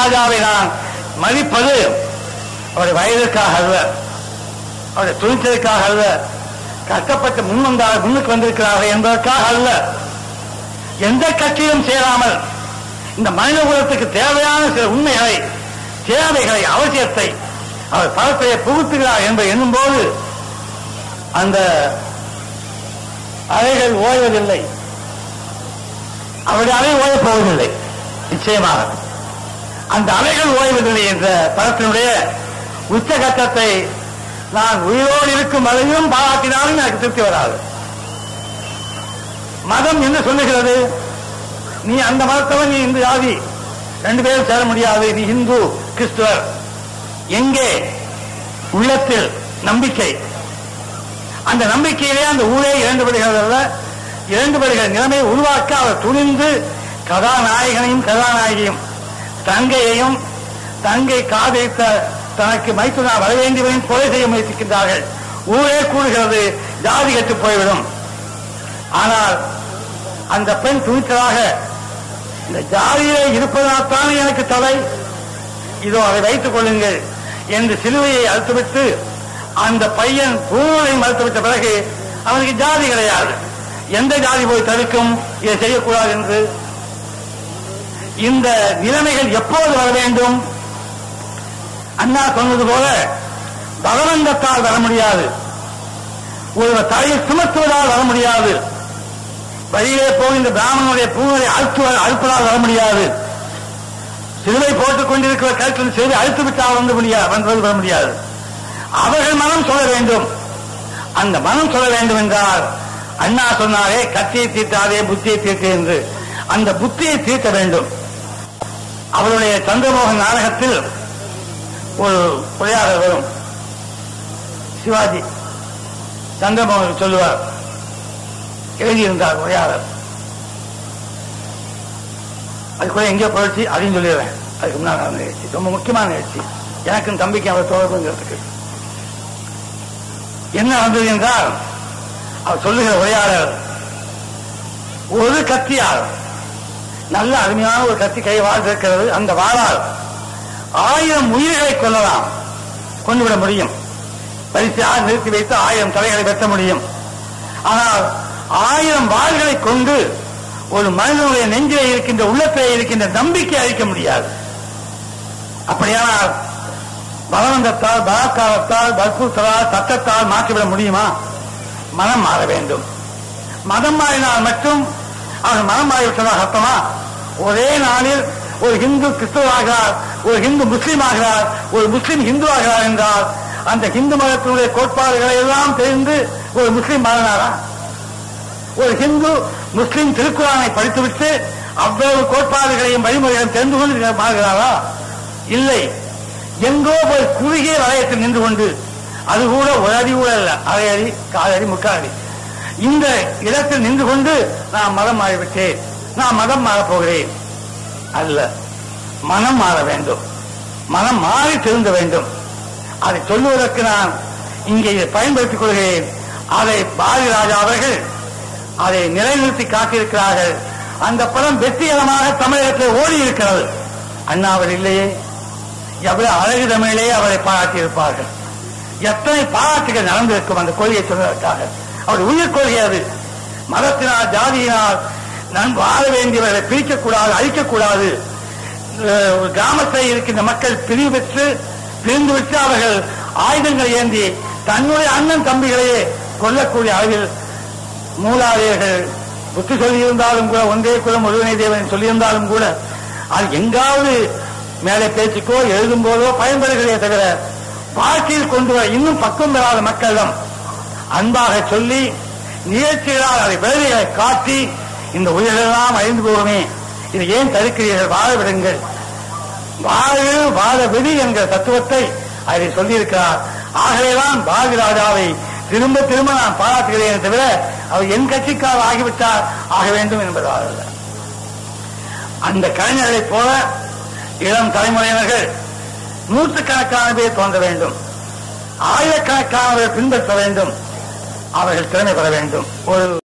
ராஜாவை நான் மதிப்பது அவருடைய வயதிற்காக அல்ல அவருடைய துணிச்சலுக்காக அல்ல கஷ்டப்பட்டு முன் வந்தார் முன்னுக்கு வந்திருக்கிறார்கள் என்பதற்காக அல்ல எந்த கட்சியும் சேராமல் இந்த மனித குலத்துக்கு தேவையான சில உண்மைகளை தேவைகளை அவசியத்தை அவர் பரப்பையை புகுத்துகிறார் என்பதை எண்ணும்போது அந்த அலைகள் ஓய்வதில்லை அவருடைய அலை ஓயப் போவதில்லை நிச்சயமாக அந்த அலைகள் ஓய்வதில்லை என்ற படத்தினுடைய உச்சகட்டத்தை நான் உயிரோடு இருக்கும் வரையும் பாராட்டினாலும் எனக்கு திருப்தி வராது மதம் என்ன சொல்லுகிறது நீ அந்த மதத்தவன் நீ இந்த ஜாதி ரெண்டு பேரும் சேர முடியாது நீ இந்து கிறிஸ்துவர் எங்கே உள்ளத்தில் நம்பிக்கை அந்த நம்பிக்கையிலே அந்த ஊரே இரண்டு படுகிறதல்ல இரண்டு படுகிற நிலைமையை உருவாக்க அவர் துணிந்து கதாநாயகனையும் கதாநாயகியும் தங்கையையும் தங்கை காதலித்த தனக்கு மைத்துனா வர வேண்டியவரையும் கொலை செய்ய முயற்சிக்கின்றார்கள் ஊரே கூடுகிறது ஜாதி கெட்டு போய்விடும் ஆனால் அந்த பெண் துணிச்சலாக இந்த ஜாதியிலே இருப்பதனால்தான் எனக்கு தலை இதோ அதை வைத்துக் கொள்ளுங்கள் என்று சிலுவையை அழுத்துவிட்டு அந்த பையன் பூவை மறுத்துவிட்ட பிறகு அவனுக்கு ஜாதி கிடையாது எந்த ஜாதி போய் தடுக்கும் இதை செய்யக்கூடாது என்று இந்த நிலைமைகள் எப்போது வர வேண்டும் அண்ணா சொன்னது போல பகவந்தத்தால் வர முடியாது ஒரு தலையை சுமத்துவதால் வர முடியாது வழியிலே போகின்ற பிராமணனுடைய பூவை அழுத்துவ அழுப்பதால் வர முடியாது சிலுவை போட்டுக் கொண்டிருக்கிற கருத்தில் செய்து அழுத்து விட்டால் வந்து முடியாது வந்து வர முடியாது அவர்கள் மனம் சொல்ல வேண்டும் அந்த மனம் சொல்ல வேண்டும் என்றால் அண்ணா சொன்னாரே கத்தியை தீர்த்தாதே புத்தியை தீர்த்து என்று அந்த புத்தியை தீர்க்க வேண்டும் அவருடைய சந்திரமோகன் நாடகத்தில் ஒரு உரையாடல் வரும் சிவாஜி சந்திரமோகன் சொல்லுவார் எழுதியிருந்தார் உரையாடல் அதுக்குள்ள எங்கேயோ போயிடுச்சு அதையும் சொல்லிடுறேன் அதுக்கு முன்னாடி நடந்த நிகழ்ச்சி ரொம்ப முக்கியமான நிகழ்ச்சி எனக்கும் தம்பிக்கு அவர் தொடர்புங்கிறதுக்கு என்ன நடந்தது என்றால் அவர் சொல்லுகிற உரையாடல் ஒரு கத்தியால் நல்ல அருமையான ஒரு கத்தி கை வாழ் இருக்கிறது அந்த வாழால் ஆயிரம் உயிர்களை கொல்லலாம் கொண்டுவிட முடியும் வரிசையாக நிறுத்தி வைத்து ஆயிரம் தலைகளை வெட்ட முடியும் ஆனால் ஆயிரம் வாள்களை கொண்டு ஒரு மனிதனுடைய நெஞ்சிலே இருக்கின்ற உள்ளத்திலே இருக்கின்ற நம்பிக்கை அழிக்க முடியாது அப்படியானால் பலவந்தத்தால் பலாத்காரத்தால் வற்புறுத்தலால் சட்டத்தால் மாற்றிவிட முடியுமா மனம் மாற வேண்டும் மதம் மாறினால் மட்டும் அவன் மனம் மாறிவிட்டதாக அர்த்தமா ஒரே நாளில் ஒரு இந்து கிறிஸ்துவாகிறார் ஒரு இந்து முஸ்லீம் ஆகிறார் ஒரு முஸ்லீம் இந்து ஆகிறார் என்றால் அந்த இந்து மதத்தினுடைய கோட்பாடுகளை எல்லாம் தெரிந்து ஒரு முஸ்லீம் மாறினாரா ஒரு ஹிந்து முஸ்லிம் திருக்குறானை படித்துவிட்டு அவ்வளவு கோட்பாடுகளையும் வழிமுறைகளையும் தெரிந்து கொண்டு மாறுகிறாரா இல்லை எங்கோ போய் குறுகிய வளையத்தில் நின்று கொண்டு அது கூட ஒரு அடி கூட இல்ல அரை அடி கால் அடி முக்கால் அடி இந்த இடத்தில் நின்று கொண்டு நான் மதம் மாறிவிட்டேன் நான் மதம் மாறப் போகிறேன் அல்ல மனம் மாற வேண்டும் மனம் மாறி திருந்த வேண்டும் அதை சொல்லுவதற்கு நான் இங்கே இதை பயன்படுத்திக் கொள்கிறேன் அதை பாரதி ராஜா அவர்கள் அதை நிலைநிறுத்தி காட்டியிருக்கிறார்கள் அந்த படம் வெற்றிகரமாக தமிழகத்தில் ஓடி இருக்கிறது அண்ணா அவர் இல்லையே எவ்வளவு அழகு தமிழிலே அவரை பாராட்டியிருப்பார்கள் எத்தனை பாராட்டுகள் நடந்திருக்கும் அந்த கொள்கையை சொல்வதற்காக அவர் உயிர் கொள்கை அது மதத்தினால் ஜாதியினால் நான் வாழ வேண்டியவர்களை பிரிக்கக்கூடாது அழிக்கக்கூடாது அஹ், ஒரு கிராமத்தில் இருக்கின்ற மக்கள் பிரிவு பெற்று பிரிந்து விட்டு அவர்கள் ஆயுதங்களை ஏந்தி தன்னுடைய அண்ணன் தம்பிகளையே கொல்லக்கூடிய அளவில் மூலாதையர்கள் புத்தி சொல்லியிருந்தாலும் கூட ஒன்றே குலம் ஒருவனை தேவன் சொல்லியிருந்தாலும் கூட அது எங்காவது மேலே பேச்சுக்கோ எழுதும் போதோ பயன்படுகிறதே தவிர வாழ்க்கையில் கொண்டு வர இன்னும் பக்குவம் பெறாத மக்களிடம் அன்பாக சொல்லி நிகழ்ச்சிகளால் அதை விளைவுகளை காட்டி இந்த உயிரெல்லாம் அழிந்து போகுமே இதை ஏன் தடுக்கிறீர்கள் வாழ விடுங்கள் வாழு வாழ விடு என்கிற தத்துவத்தை அதில் சொல்லியிருக்கிறார் ஆகவேதான் பாரதி ராஜாவை திரும்ப திரும்ப நான் பாராட்டுகிறேன் தவிர அவர் என் கட்சிக்காரர் ஆகிவிட்டார் ஆக வேண்டும் என்பதால் அல்ல அந்த கலைஞர்களைப் போல இளம் தலைமுறையினர்கள் நூற்றுக்கணக்கான பேர் தோன்ற வேண்டும் ஆயிரக்கணக்கானவர்கள் பின்பற்ற வேண்டும் அவர்கள் திறமை பெற வேண்டும் ஒரு